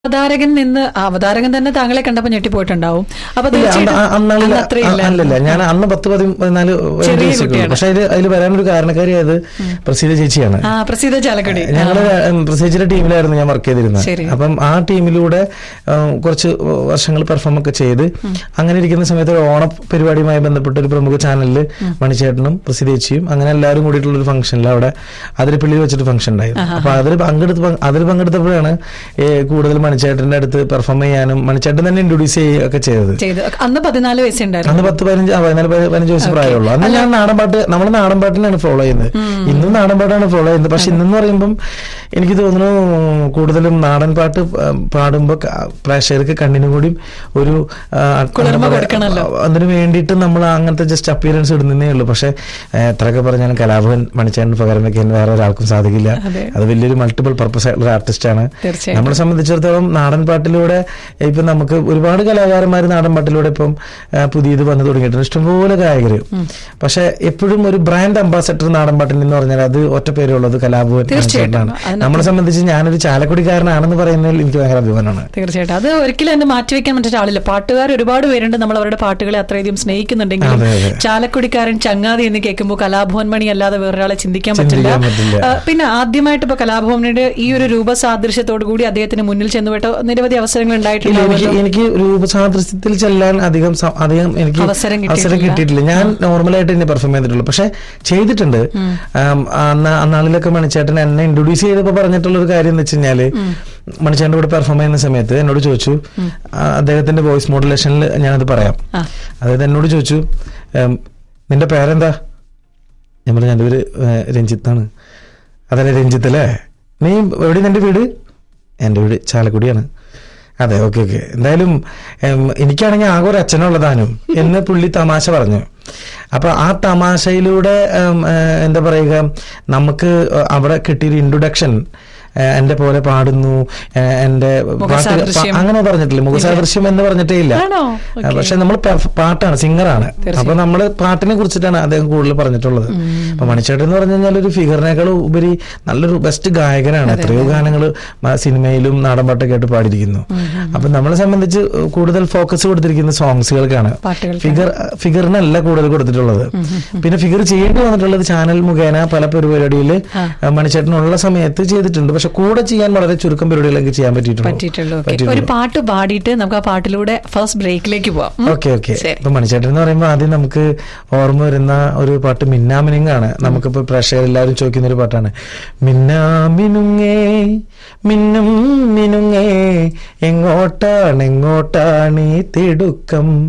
അവതാരകൻ നിന്ന് ആ അവതാരകൻ തന്നെ താങ്കളെ കണ്ടപ്പോ ഞെട്ടിപ്പോയിട്ടുണ്ടാവും അപ്പൊ ഇല്ല, അന്ന് തീർച്ചയായിട്ടും ആ- അന്നാളിൽ അന്ന് അത്രയില്ല. അല്ലല്ല ഞാൻ അന്ന് പത്ത് പതി പതിനാല് ചെറിയ വയസ്സൊക്കെ ഉള്ളൂ. കുട്ടിയാണ്. പക്ഷെ അതിൽ അതിൽ വരാനൊരു കാരണക്കാരി അത് പ്രസീത ചേച്ചിയാണ് ആ പ്രസീത ചാലക്കുടി ഞങ്ങള് പ്രസേജിന്റെ ടീമിലായിരുന്നു ഞാൻ വർക്ക് ചെയ്തിരുന്നത് ശരി. അപ്പം ആ ടീമിലൂടെ ആ, കുറച്ച് വർഷങ്ങൾ പെർഫോം ഒക്കെ ചെയ്ത് അങ്ങനെ ഇരിക്കുന്ന സമയത്ത് ഒരു ഓണ പരിപാടിയുമായി ബന്ധപ്പെട്ട ഒരു പ്രമുഖ ചാനലിൽ മണിച്ചേട്ടനും പ്രസിദ്ധേച്ചിയും അങ്ങനെ എല്ലാവരും കൂടിയിട്ടുള്ള ഒരു ഫംഗ്ഷനിൽ അവിടെ അതിരപ്പള്ളിയിൽ വെച്ചിട്ട് ഫംഗ്ഷൻ ഉണ്ടായിരുന്നു അപ്പൊ അതിൽ പങ്കെടുത്ത് പങ്ക്- അതിൽ പങ്കെടുത്തപ്പോഴാണ് ഏ, കൂടുതൽ മണിച്ചേട്ടന്റെ അടുത്ത് പെർഫോം ചെയ്യാനും മണിച്ചേട്ടൻ തന്നെ ഇൻട്രൊഡ്യൂസ് ചെയ്യുകയൊക്കെ ചെയ്തത് ചെയ്തു അന്ന് പതിനാല് വയസ്സുണ്ടായിരുന്നു അന്ന് പത്ത് പതിനഞ്ച് ആ, പതിനാല് പതി- പതിനഞ്ച് വയസ്സ് പ്രായമുള്ളൂ അന്ന് ഞാൻ നാടൻ പാട്ട് നമ്മൾ നാടൻ പാട്ടിനാണ് ഫോളോ ചെയ്യുന്നത് ഇന്നും നാടൻ പാട്ടാണ് ഫോളോ ചെയ്യുന്നത് പക്ഷെ ഇന്നെന്ന് പറയുമ്പം എനിക്ക് തോന്നുന്നു കൂടുതലും നാടൻ പാട്ട് പ- പാടുമ്പോ ക- പ്രേക്ഷകർക്ക് കണ്ണിനും കൂടി ഒരു ആ, കുളിർമ എന്താ പറയാ, കൊടുക്കണല്ലോ. അതിന് വേണ്ടിയിട്ട് നമ്മൾ അങ്ങനത്തെ ജസ്റ്റ് അപ്പിയറൻസ് ഇടുന്നേ ഉള്ളൂ പക്ഷെ ഏ, എത്രയൊക്കെ പറഞ്ഞാലും കലാഭവൻ മണിച്ചേട്ടന് പകരം വെക്കാൻ വേറെ ഒരാൾക്കും സാധിക്കില്ല അതെ. അത് വലിയൊരു മൾട്ടിപ്പിൾ പർപ്പസ് ആയിട്ടുള്ള ആർട്ടിസ്റ്റാണ് തീർച്ചയായും. നമ്മളെ സംബന്ധിച്ചിടത്തോളം നാടൻ പാട്ടിലൂടെ ഇപ്പൊ നമുക്ക് ഒരുപാട് കലാകാരന്മാർ നാടൻ പാട്ടിലൂടെ ഇപ്പം ആ, പുതിയത് വന്നു തുടങ്ങിയിട്ടുണ്ട് ഇഷ്ടംപോലെ ഗായകർ പക്ഷെ എപ്പോഴും ഒരു ബ്രാൻഡ് അംബാസഡർ നാടൻ പാട്ടിൽ എന്ന് പറഞ്ഞാൽ അത് ഒറ്റ പേരുള്ളത് കലാഭവൻ തീർച്ചയായിട്ടും. ചേട്ടനാണ് അതിനകത്ത് നമ്മളെ സംബന്ധിച്ച് ഞാനൊരു ചാലക്കുടിക്കാരനാണെന്ന് പറയുന്നതിൽ എനിക്ക് ഭയങ്കര അഭിമാനമാണ് തീർച്ചയായിട്ടും അത് ഒരിക്കലും എന്നെ മാറ്റിവെക്കാൻ മറ്റൊരാളില്ല പാട്ടുകാർ ഒരുപാട് പേരുണ്ട് നമ്മൾ അവരുടെ പാട്ടുകളെ അത്രയധികം സ്നേഹിക്കുന്നുണ്ടെങ്കിലും അതെ, അതെ. ചാലക്കുടിക്കാരൻ ചങ്ങാതി എന്ന് കേൾക്കുമ്പോൾ കലാഭവൻ മണി അല്ലാതെ വേറൊരാളെ ചിന്തിക്കാൻ പറ്റില്ല ചിന്തിക്കാൻ പറ്റില്ല. ആ, പിന്നെ ആദ്യമായിട്ട് ഇപ്പൊ കലാഭവനുടെ ഈ ഒരു രൂപസാദൃശ്യത്തോടു കൂടി അദ്ദേഹത്തിന് മുന്നിൽ ചെന്നുവിട്ട നിരവധി അവസരങ്ങൾ ഇല്ല, എനിക്ക് ഉണ്ടായിട്ടുണ്ടാവുമല്ലോ എനിക്ക് രൂപസാദൃശ്യത്തിൽ ചെല്ലാൻ അധികം സ- അധികം എനിക്ക് അവസരം അവസരം കിട്ടിയിട്ടില്ല. കിട്ടിയിട്ടില്ല ഞാൻ നോർമലായിട്ട് തന്നെ പെർഫോം ചെയ്തിട്ടുള്ളൂ പക്ഷെ ചെയ്തിട്ടുണ്ട് ആം, അന്ന് അന്നാളിലൊക്കെ മണിച്ചേട്ടൻ എന്നെ ഇൻട്രൊഡ്യൂസ് ചെയ്തപ്പോ പറഞ്ഞിട്ടുള്ള ഒരു കാര്യം എന്ന് വെച്ച് കഴിഞ്ഞാല് മണിച്ചേട്ടൻ്റെ കൂടെ പെർഫോം ചെയ്യുന്ന സമയത്ത് എന്നോട് ചോദിച്ചു ആ, അദ്ദേഹത്തിന്റെ വോയിസ് മോഡുലേഷനിൽ ഞാനത് പറയാം ആ. അതായത് എന്നോട് ചോദിച്ചു "ഉം, നിന്റെ പേരെന്താ ഞാൻ പറഞ്ഞു എൻ്റെ പേര് ഏഹ്, രഞ്ജിത്താണ് അതല്ലേ രഞ്ജിത്ത് അല്ലേ നീ എവിടെ നിന്റെ വീട് എൻ്റെ വീട് ചാലക്കുടിയാണ് അതെ ഓക്കെ ഓക്കെ എന്തായാലും ഉം, എനിക്കാണെങ്കിൽ ആകെ ഒരു അച്ഛനുള്ളതാനും എന്ന് പുള്ളി തമാശ പറഞ്ഞു അപ്പൊ ആ തമാശയിലൂടെ ഉം, ഏഹ്, എന്താ പറയുക നമുക്ക് അവിടെ കിട്ടിയൊരു ഇൻട്രൊഡക്ഷൻ എന്റെ പോലെ പാടുന്നു ഏഹ്, എന്റെ പാട്ട് മുഖസാദൃശ്യം. അങ്ങനെ പറഞ്ഞിട്ടില്ല മുഖസാദൃശ്യം എന്ന് പറഞ്ഞിട്ടേ ഇല്ല ആണോ? ആ, പക്ഷെ നമ്മൾ പാട്ടാണ് സിംഗറാണ് അപ്പൊ നമ്മള് പാട്ടിനെ കുറിച്ചിട്ടാണ് അദ്ദേഹം കൂടുതൽ പറഞ്ഞിട്ടുള്ളത് അപ്പൊ മണിച്ചേട്ടൻ എന്ന് പറഞ്ഞു കഴിഞ്ഞാൽ ഒരു ഫിഗറിനേക്കാൾ ഉപരി നല്ലൊരു ബെസ്റ്റ് ഗായകനാണ് എത്രയോ ഗാനങ്ങൾ സിനിമയിലും നാടൻപാട്ടൊക്കെ ആയിട്ട് പാടിയിരിക്കുന്നു അപ്പൊ നമ്മളെ സംബന്ധിച്ച് കൂടുതൽ ഫോക്കസ് കൊടുത്തിരിക്കുന്ന സോങ്സുകൾക്കാണ് പാട്ടുകൾക്ക് ഫിഗർ ഫിഗറിനല്ല കൂടുതൽ കൊടുത്തിട്ടുള്ളത് പിന്നെ ഫിഗർ ചെയ്യേണ്ടി വന്നിട്ടുള്ളത് ചാനൽ മുഖേന പല പരിപാടിയിൽ മണിച്ചേട്ടനുള്ള സമയത്ത് ചെയ്തിട്ടുണ്ട് പക്ഷെ കൂടെ ചെയ്യാൻ വളരെ ചുരുക്കം പരിപാടികളൊക്കെ ചെയ്യാൻ പറ്റിയിട്ടുണ്ട് പറ്റിയിട്ടുള്ളൂ ഓക്കെ ഒരു പാട്ട് പാടിയിട്ട് നമുക്ക് ആ പാട്ടിലൂടെ ഫസ്റ്റ് ബ്രേക്കിലേക്ക് പോവാം ഉം? ഓക്കെ ഓക്കെ ശരി ഇപ്പൊ മണിച്ചേട്ടൻ എന്ന് പറയുമ്പോൾ ആദ്യം നമുക്ക് ഓർമ്മ വരുന്ന ഒരു പാട്ട് മിന്നാമിനുങ്ങാണ് നമുക്കിപ്പോ പ്രേക്ഷകർ എല്ലാവരും ചോദിക്കുന്ന ഒരു പാട്ടാണ് മിന്നാമിനുങ്ങേ മിന്നും മിനുങ്ങേ എങ്ങോട്ടാണ് എങ്ങോട്ടാണ് ഈ തിടുക്കം